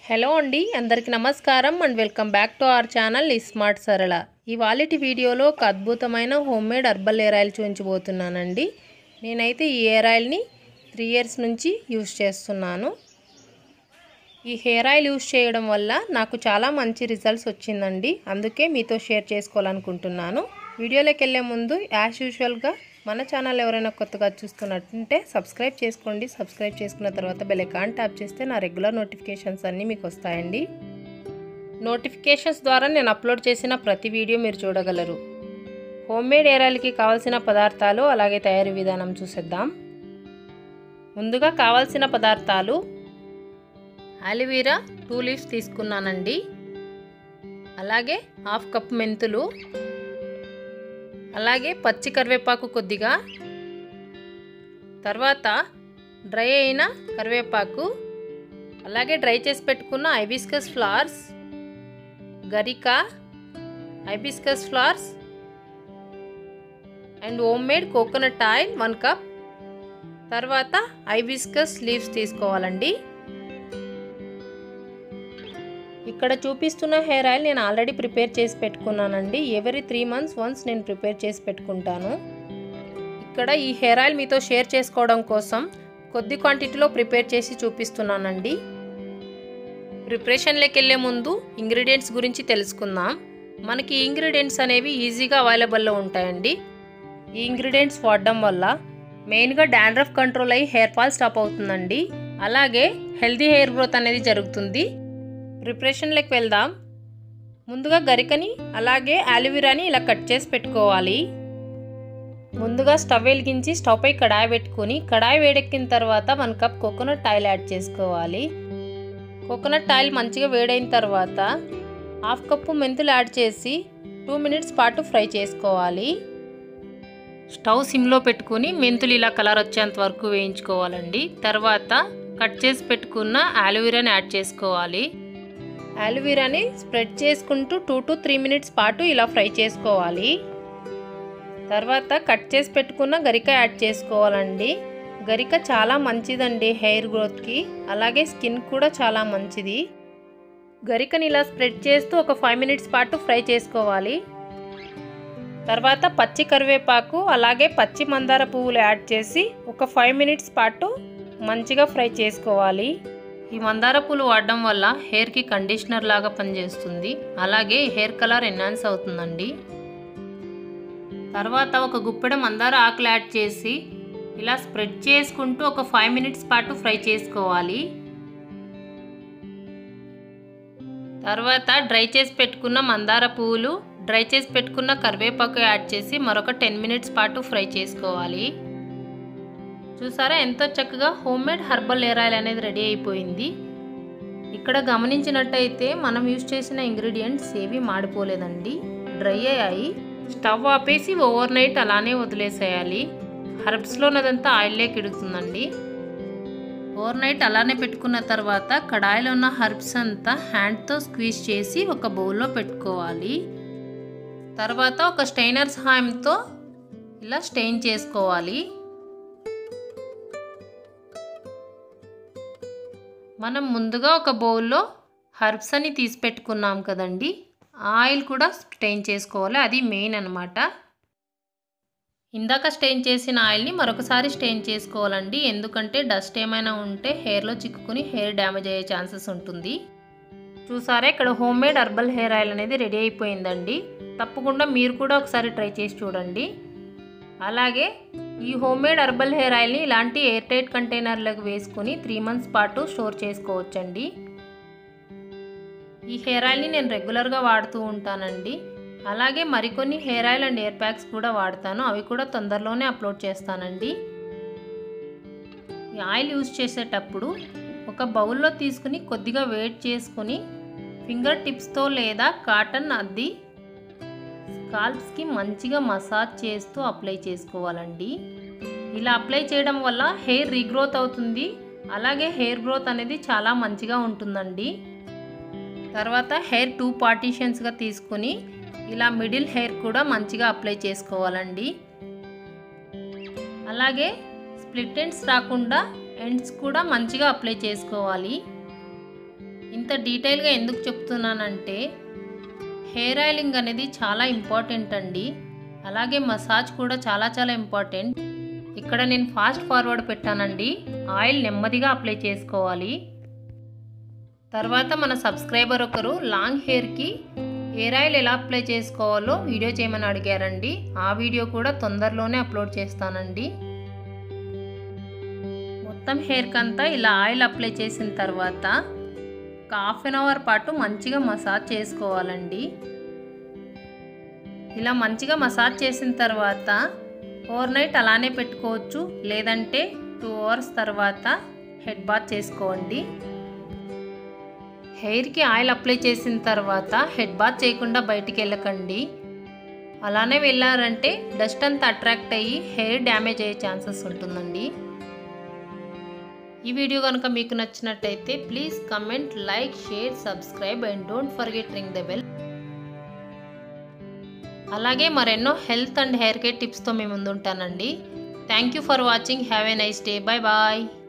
hello అండి అందరికి నమస్కారం and welcome back to our channel smart Sarala ఇవాళటి వీడియోలో ఒక అద్భుతమైన home made herbal hair oil చూపించబోతున్నానండి నేనైతే ఈ హెయిర్ ఆయిల్ని త్రీ ఇయర్స్ నుంచి యూస్ చేస్తున్నాను ఈ హెయిర్ ఆయిల్ యూస్ చేయడం వల్ల నాకు చాలా మంచి రిజల్ట్స్ వచ్చిందండి అందుకే మీతో షేర్ చేసుకోవాలనుకుంటున్నాను వీడియోలోకి వెళ్ళే ముందు యాజ్ యూజువల్గా మన ఛానల్ ఎవరైనా కొత్తగా చూస్తున్నట్టుంటే సబ్స్క్రైబ్ చేసుకోండి సబ్స్క్రైబ్ చేసుకున్న తర్వాత బెల్ ఐకాన్ ట్యాప్ చేస్తే నా రెగ్యులర్ నోటిఫికేషన్స్ అన్నీ మీకు వస్తాయండి నోటిఫికేషన్స్ ద్వారా నేను అప్లోడ్ చేసిన ప్రతి వీడియో మీరు చూడగలరు హోమ్ మేడ్ ఏరాలకి కావాల్సిన పదార్థాలు అలాగే తయారీ విధానం చూసేద్దాం ముందుగా కావాల్సిన పదార్థాలు అలివీరా టూ లీవ్స్ తీసుకున్నానండి అలాగే హాఫ్ కప్ మెంతులు అలాగే పచ్చి కరివేపాకు కొద్దిగా తర్వాత డ్రై అయిన కరివేపాకు అలాగే డ్రై చేసి పెట్టుకున్న ఐబిస్కస్ ఫ్లవర్స్ గరిక hibiscus flowers and home made coconut oil one cup తర్వాత ఐబిస్కస్ లీవ్స్ తీసుకోవాలండి ఇక్కడ చూపిస్తున్న హెయిర్ ఆయిల్ నేను ఆల్రెడీ ప్రిపేర్ చేసి పెట్టుకున్నానండి ఎవరీ త్రీ మంత్స్ వన్స్ నేను ప్రిపేర్ చేసి పెట్టుకుంటాను ఇక్కడ ఈ హెయిర్ ఆయిల్ మీతో షేర్ చేసుకోవడం కోసం కొద్ది క్వాంటిటీలో ప్రిపేర్ చేసి చూపిస్తున్నానండి ప్రిపరేషన్లోకి వెళ్ళే ముందు ఇంగ్రీడియంట్స్ గురించి తెలుసుకుందాం మనకి ఈ ఇంగ్రీడియంట్స్ అనేవి ఈజీగా అవైలబుల్లో ఉంటాయండి ఈ ఇంగ్రీడియంట్స్ వాడడం వల్ల మెయిన్గా డాండ్రఫ్ కంట్రోల్ అయ్యి హెయిర్ ఫాల్ స్టాప్ అవుతుందండి అలాగే హెల్తీ హెయిర్ గ్రోత్ అనేది జరుగుతుంది ప్రిపరేషన్లోకి వెళ్దాం ముందుగా గరికని అలాగే ఆలివిరాని ఇలా కట్ చేసి పెట్టుకోవాలి ముందుగా స్టవ్ వెలిగించి స్టవ్ పై కడాయి పెట్టుకొని కడాయి వేడెక్కిన తర్వాత one cup coconut oil add చేసుకోవాలి కోకోనట్ ఆయిల్ మంచిగా వేడైన తర్వాత హాఫ్ కప్పు మెంతులు యాడ్ చేసి టూ మినిట్స్ పాటు ఫ్రై చేసుకోవాలి స్టవ్ సిమ్లో పెట్టుకుని మెంతులు ఇలా కలర్ వచ్చేంత వరకు వేయించుకోవాలండి తర్వాత కట్ చేసి పెట్టుకున్న ఆలోవెరాని యాడ్ చేసుకోవాలి ఆలోవెరాని స్ప్రెడ్ చేసుకుంటూ టూ టు త్రీ మినిట్స్ పాటు ఇలా ఫ్రై చేసుకోవాలి తర్వాత కట్ చేసి పెట్టుకున్న గరిక యాడ్ చేసుకోవాలండి గరిక చాలా మంచిదండి హెయిర్ గ్రోత్కి అలాగే స్కిన్ కూడా చాలా మంచిది గరికని ఇలా స్ప్రెడ్ చేస్తూ ఒక ఫైవ్ మినిట్స్ పాటు ఫ్రై చేసుకోవాలి తర్వాత పచ్చి కరివేపాకు అలాగే పచ్చి మందార పువ్వులు యాడ్ చేసి ఒక ఫైవ్ మినిట్స్ పాటు మంచిగా ఫ్రై చేసుకోవాలి ఈ మందార పూలు వాడడం వల్ల హెయిర్కి కండిషనర్ లాగా పనిచేస్తుంది అలాగే హెయిర్ కలర్ ఎన్హాన్స్ అవుతుందండి తర్వాత ఒక గుప్పెడ మందార ఆకులు యాడ్ చేసి ఇలా స్ప్రెడ్ చేసుకుంటూ ఒక ఫైవ్ మినిట్స్ పాటు ఫ్రై చేసుకోవాలి తర్వాత డ్రై చేసి పెట్టుకున్న మందార పువ్వులు డ్రై చేసి పెట్టుకున్న కరివేపాకు యాడ్ చేసి మరొక టెన్ మినిట్స్ పాటు ఫ్రై చేసుకోవాలి చూసారా ఎంతో చక్కగా home made herbal hair oil అనేది రెడీ అయిపోయింది ఇక్కడ గమనించినట్టయితే మనం యూజ్ చేసిన ఇంగ్రీడియంట్స్ ఏవి మాడిపోలేదండి డ్రై అయ్యాయి స్టవ్ ఆపేసి ఓవర్ నైట్ అలానే వదిలేసేయాలి హర్బ్స్లో ఉన్నదంతా ఆయిల్లోకి ఇడుతుందండి ఓవర్ నైట్ అలానే పెట్టుకున్న తర్వాత కడాయిలో ఉన్న హర్బ్స్ అంతా హ్యాండ్తో స్క్వీజ్ చేసి ఒక బౌల్లో పెట్టుకోవాలి తర్వాత ఒక స్టెయినర్ సహాయంతో ఇలా స్టెయిన్ చేసుకోవాలి మనం ముందుగా ఒక బౌల్లో హర్బ్స్ అని తీసి పెట్టుకున్నాం కదండి ఆయిల్ కూడా స్టెయిన్ చేసుకోవాలి అది మెయిన్ అనమాట ఇందాక స్టెయిన్ చేసిన ఆయిల్ని మరొకసారి స్టెయిన్ చేసుకోవాలండి ఎందుకంటే డస్ట్ ఏమైనా ఉంటే హెయిర్లో చిక్కుకుని హెయిర్ డ్యామేజ్ అయ్యే ఛాన్సెస్ ఉంటుంది చూసారా ఇక్కడ home made herbal hair oil అనేది రెడీ అయిపోయిందండి తప్పకుండా మీరు కూడా ఒకసారి ట్రై చేసి చూడండి అలాగే ఈ హోమ్ మేడ్ హర్బల్ హెయిర్ ఆయిల్ని ఇలాంటి ఎయిర్ టైట్ కంటైనర్లకు వేసుకొని త్రీ మంత్స్ పాటు స్టోర్ చేసుకోవచ్చండి ఈ హెయిర్ ఆయిల్ని నేను రెగ్యులర్గా వాడుతూ ఉంటానండి అలాగే మరికొన్ని hair oil and hair packs కూడా వాడతాను అవి కూడా తొందరలోనే అప్లోడ్ చేస్తానండి ఈ ఆయిల్ యూజ్ చేసేటప్పుడు ఒక బౌల్లో తీసుకుని కొద్దిగా వేట్ చేసుకుని ఫింగర్ టిప్స్తో లేదా కాటన్ అద్ది స్కాల్ప్స్కి మంచిగా మసాజ్ చేస్తూ అప్లై చేసుకోవాలండి ఇలా అప్లై చేయడం వల్ల హెయిర్ రీగ్రోత్ అవుతుంది అలాగే హెయిర్ గ్రోత్ అనేది చాలా మంచిగా ఉంటుందండి తర్వాత హెయిర్ టూ పార్టీషన్స్గా తీసుకుని ఇలా మిడిల్ హెయిర్ కూడా మంచిగా అప్లై చేసుకోవాలండి అలాగే స్ప్లిట్ ఎండ్స్ రాకుండా ఎండ్స్ కూడా మంచిగా అప్లై చేసుకోవాలి ఇంత డీటెయిల్గా ఎందుకు చెప్తున్నానంటే హెయిర్ ఆయిలింగ్ అనేది చాలా ఇంపార్టెంట్ అండి అలాగే మసాజ్ కూడా చాలా చాలా ఇంపార్టెంట్ ఇక్కడ నేను ఫాస్ట్ ఫార్వర్డ్ పెట్టానండి ఆయిల్ నెమ్మదిగా అప్లై చేసుకోవాలి తర్వాత మన సబ్స్క్రైబర్ ఒకరు లాంగ్ హెయిర్కి హెయిర్ ఆయిల్ ఎలా అప్లై చేసుకోవాలో వీడియో చేయమని అడిగారండి ఆ వీడియో కూడా తొందరలోనే అప్లోడ్ చేస్తానండి మొత్తం హెయిర్కి అంతా ఇలా ఆయిల్ అప్లై చేసిన తర్వాత ఒక హాఫ్ అన్ అవర్ పాటు మంచిగా మసాజ్ చేసుకోవాలండి ఇలా మంచిగా మసాజ్ చేసిన తర్వాత ఓవర్ నైట్ అలానే పెట్టుకోవచ్చు లేదంటే టూ అవర్స్ తర్వాత హెడ్ బాత్ చేసుకోండి హెయిర్కి ఆయిల్ అప్లై చేసిన తర్వాత హెడ్ బాత్ చేయకుండా బయటికి వెళ్ళకండి అలానే వెళ్ళారంటే డస్ట్ అంతా అట్రాక్ట్ అయ్యి హెయిర్ డ్యామేజ్ అయ్యే ఛాన్సెస్ ఉంటుందండి ఈ వీడియో కనుక మీకు నచ్చినట్టయితే please comment like share subscribe and don't forget ring the bell అలాగే మరెన్నో హెల్త్ అండ్ హెయిర్ కేర్ టిప్స్తో మేము ముందుంటానండి thank you for watching have a nice day bye bye